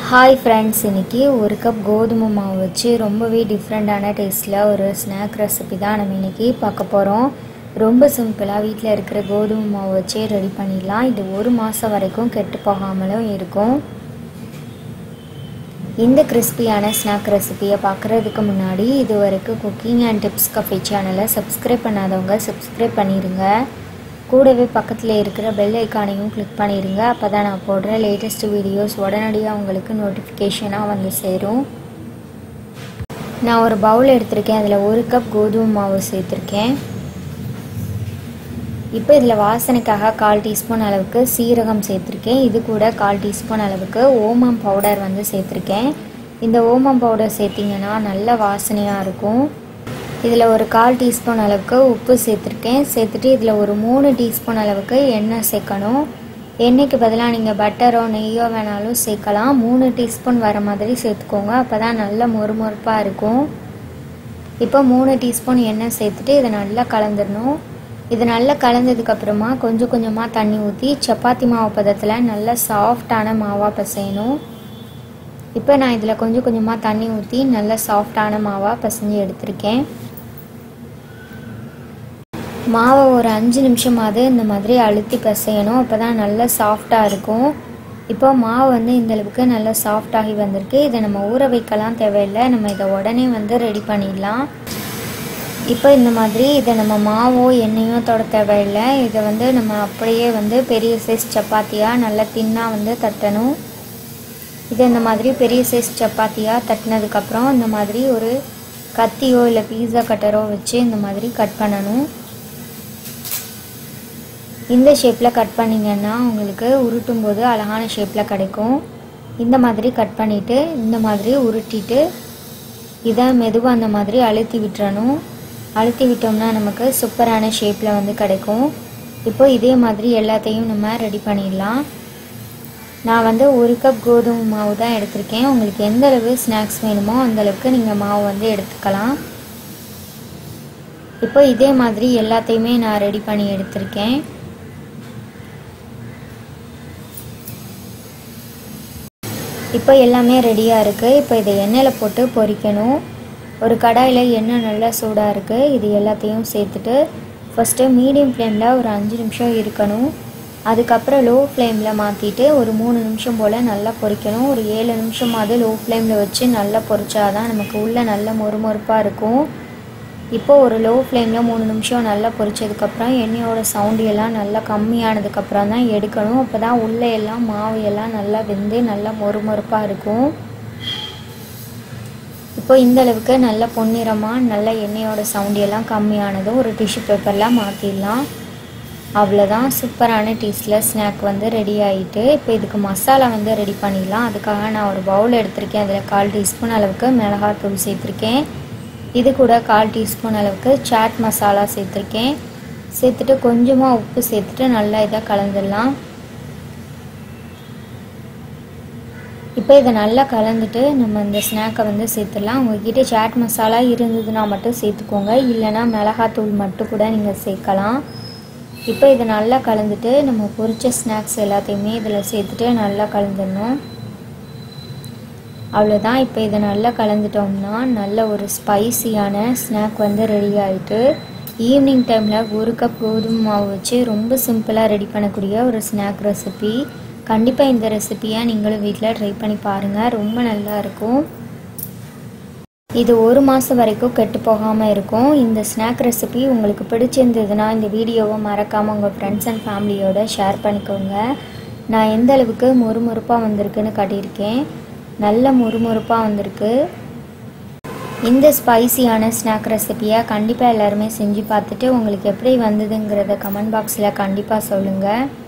hi friends இன்னைக்கு ஒரு cup கோதுமை மாவு வச்சு ரொம்பவே டிஃப்ரெண்ட்டான டேஸ்ட்டில் ஒரு ஸ்நாக் ரெசிபி தான் நம்ம இன்னைக்கு பார்க்க போகிறோம் ரொம்ப சிம்பிளாக வீட்டில் இருக்கிற கோதுமை மாவு வச்சே ரெடி பண்ணிடலாம் இது ஒரு மாதம் வரைக்கும் கெட்டு போகாமலும் இருக்கும் இந்த கிறிஸ்பியான ஸ்நாக் ரெசிபியை பார்க்குறதுக்கு முன்னாடி இது வரைக்கும் குக்கிங் அண்ட் டிப்ஸ் கஃபே சேனலை சப்ஸ்கிரைப் பண்ணாதவங்க சப்ஸ்கிரைப் பண்ணிடுங்க கூடவே பக்கத்தில் இருக்கிற பெல் ஐக்கானையும் கிளிக் பண்ணிடுங்க அப்போ தான் நான் போடுற லேட்டஸ்ட் வீடியோஸ் உடனடியாக உங்களுக்கு நோட்டிஃபிகேஷனாக வந்து சேரும் நான் ஒரு பவுல் எடுத்திருக்கேன் அதில் ஒரு கப் கோதுமை மாவு சேர்த்துருக்கேன் இப்போ இதில் வாசனைக்காக கால் டீஸ்பூன் அளவுக்கு சீரகம் சேர்த்துருக்கேன் இது கூட கால் டீஸ்பூன் அளவுக்கு ஓமம் பவுடர் வந்து சேர்த்துருக்கேன் இந்த ஓமம் பவுடர் சேர்த்திங்கன்னா நல்ல வாசனையாக இருக்கும் இதில் ஒரு கால் டீஸ்பூன் அளவுக்கு உப்பு சேர்த்துருக்கேன் சேர்த்துட்டு இதில் ஒரு மூணு டீஸ்பூன் அளவுக்கு எண்ணெய் சேர்க்கணும் எண்ணெய்க்கு பதிலாக நீங்கள் பட்டரோ நெய்யோ வேணாலும் சேர்க்கலாம் மூணு டீஸ்பூன் வர மாதிரி சேர்த்துக்கோங்க அப்போ தான் நல்ல மொறுமொறுப்பாக இருக்கும் இப்போ மூணு டீஸ்பூன் எண்ணெய் சேர்த்துட்டு இதை நல்லா கலந்துடணும் இது நல்லா கலந்ததுக்கப்புறமா கொஞ்சம் கொஞ்சமாக தண்ணி ஊற்றி சப்பாத்தி மாவு பதத்தில் நல்லா சாஃப்டான மாவாக பிசையணும் இப்போ நான் இதில் கொஞ்சம் கொஞ்சமாக தண்ணி ஊற்றி நல்லா சாஃப்டான மாவாக பிசைஞ்சு எடுத்திருக்கேன் மாவை ஒரு அஞ்சு நிமிஷமாவது இந்த மாதிரி அழுத்தி பிசையணும் அப்போ தான் நல்லா சாஃப்டாக இருக்கும் இப்போ மாவு வந்து இந்த அளவுக்கு நல்லா சாஃப்டாகி வந்திருக்கு இதை நம்ம ஊற வைக்கலாம் தேவையில்லை நம்ம இதை உடனே வந்து ரெடி பண்ணிடலாம் இப்போ இந்த மாதிரி இதை நம்ம மாவோ எண்ணெயோ தொட தேவையில்லை இதை வந்து நம்ம அப்படியே வந்து பெரிய சைஸ் சப்பாத்தியாக நல்லா தின்னாக வந்து தட்டணும் இது இந்த மாதிரி பெரிய சைஸ் சப்பாத்தியாக தட்டினதுக்கப்புறம் இந்த மாதிரி ஒரு கத்தியோ இல்லை பீஸா கட்டரோ வச்சு இந்த மாதிரி கட் பண்ணணும் இந்த ஷேப்பில் கட் பண்ணிங்கன்னா உங்களுக்கு உருட்டும் போது அழகான ஷேப்பில் கிடைக்கும் இந்த மாதிரி கட் பண்ணிவிட்டு இந்த மாதிரி உருட்டிட்டு இதை மெதுவாக அந்த மாதிரி அழுத்தி விட்டுறணும் அழுத்தி விட்டோம்னா நமக்கு சூப்பரான ஷேப்பில் வந்து கிடைக்கும் இப்போ இதே மாதிரி எல்லாத்தையும் நம்ம ரெடி பண்ணிடலாம் நான் வந்து ஒரு கப் கோதுமை மாவு தான் எடுத்திருக்கேன் உங்களுக்கு எந்த அளவு ஸ்நாக்ஸ் வேணுமோ அந்த அளவுக்கு நீங்கள் மாவு வந்து எடுத்துக்கலாம் இப்போ இதே மாதிரி எல்லாத்தையுமே நான் ரெடி பண்ணி எடுத்திருக்கேன் இப்போ எல்லாமே ரெடியாக இருக்குது இப்போ இதை எண்ணெயில் போட்டு பொரிக்கணும் ஒரு கடாயில் எண்ணெய் நல்லா சூடாக இருக்குது இது எல்லாத்தையும் சேர்த்துட்டு ஃபஸ்ட்டு மீடியம் ஃப்ளேமில் ஒரு அஞ்சு நிமிஷம் இருக்கணும் அதுக்கப்புறம் லோ ஃப்ளேமில் மாற்றிட்டு ஒரு மூணு நிமிஷம் போல் நல்லா பொரிக்கணும் ஒரு ஏழு நிமிஷமாவது லோ ஃப்ளேமில் வச்சு நல்லா பொரிச்சாதான் நமக்கு உள்ளே நல்ல மொறுமொறுப்பாக இருக்கும் இப்போ ஒரு லோ ஃப்ளேமில் மூணு நிமிஷம் நல்லா பொரிச்சதுக்கப்புறம் எண்ணெயோட சவுண்டு எல்லாம் நல்லா கம்மியானதுக்கப்புறம் தான் எடுக்கணும் அப்போ தான் உள்ளே எல்லாம் மாவு எல்லாம் நல்லா வெந்து நல்லா மொறுமொறுப்பாக இருக்கும் இப்போ இந்த அளவுக்கு நல்ல பொன்னிறமாக நல்ல எண்ணெயோட சவுண்டு எல்லாம் கம்மியானதும் ஒரு டிஷ்யூ பேப்பரில் மாற்றிடலாம் அவ்வளோதான் சூப்பரான டேஸ்டில் ஸ்நாக் வந்து ரெடி ஆகிட்டு இப்போ இதுக்கு மசாலா வந்து ரெடி பண்ணிடலாம் அதுக்காக நான் ஒரு பவுல் எடுத்திருக்கேன் அதில் கால் டீஸ்பூன் அளவுக்கு மிளகாத்தூள் சேர்த்துருக்கேன் இது கூட கால் டீஸ்பூன் அளவுக்கு சாட் மசாலா சேர்த்துருக்கேன் சேர்த்துட்டு கொஞ்சமாக உப்பு சேர்த்துட்டு நல்லா இதை கலந்துடலாம் இப்போ இதை நல்லா கலந்துட்டு நம்ம இந்த ஸ்நாக்கை வந்து சேர்த்துடலாம் உங்ககிட்ட சாட் மசாலா இருந்ததுன்னா மட்டும் சேர்த்துக்கோங்க இல்லைனா மிளகாத்தூள் மட்டும் கூட நீங்கள் சேர்க்கலாம் இப்போ இதை நல்லா கலந்துட்டு நம்ம பொரிச்ச ஸ்நாக்ஸ் எல்லாத்தையுமே இதில் சேர்த்துட்டு நல்லா கலந்துடணும் அவ்வளோதான் இப்போ இதை நல்லா கலந்துட்டோம்னா நல்ல ஒரு ஸ்பைசியான ஸ்நாக் வந்து ரெடி ஆகிட்டு ஈவினிங் டைமில் ஒரு கப் கோதுமை மாவு வச்சு ரொம்ப சிம்பிளாக ரெடி பண்ணக்கூடிய ஒரு ஸ்நாக் ரெசிபி கண்டிப்பாக இந்த ரெசிப்பியை நீங்களும் வீட்டில் ட்ரை பண்ணி பாருங்கள் ரொம்ப நல்லா இருக்கும் இது ஒரு மாதம் வரைக்கும் கெட்டு போகாமல் இருக்கும் இந்த ஸ்நாக் ரெசிபி உங்களுக்கு பிடிச்சிருந்ததுன்னா இந்த வீடியோவை மறக்காமல் உங்கள் ஃப்ரெண்ட்ஸ் அண்ட் ஃபேமிலியோட ஷேர் பண்ணிக்கோங்க நான் எந்த அளவுக்கு மொறுமொறுப்பாக வந்திருக்குன்னு காட்டியிருக்கேன் நல்ல மொறுமொறுப்பாக வந்திருக்கு இந்த ஸ்பைசியான ஸ்நாக் ரெசிப்பியை கண்டிப்பாக எல்லாருமே செஞ்சு பார்த்துட்டு உங்களுக்கு எப்படி வந்ததுங்கிறத கமெண்ட் பாக்ஸில் கண்டிப்பாக சொல்லுங்கள்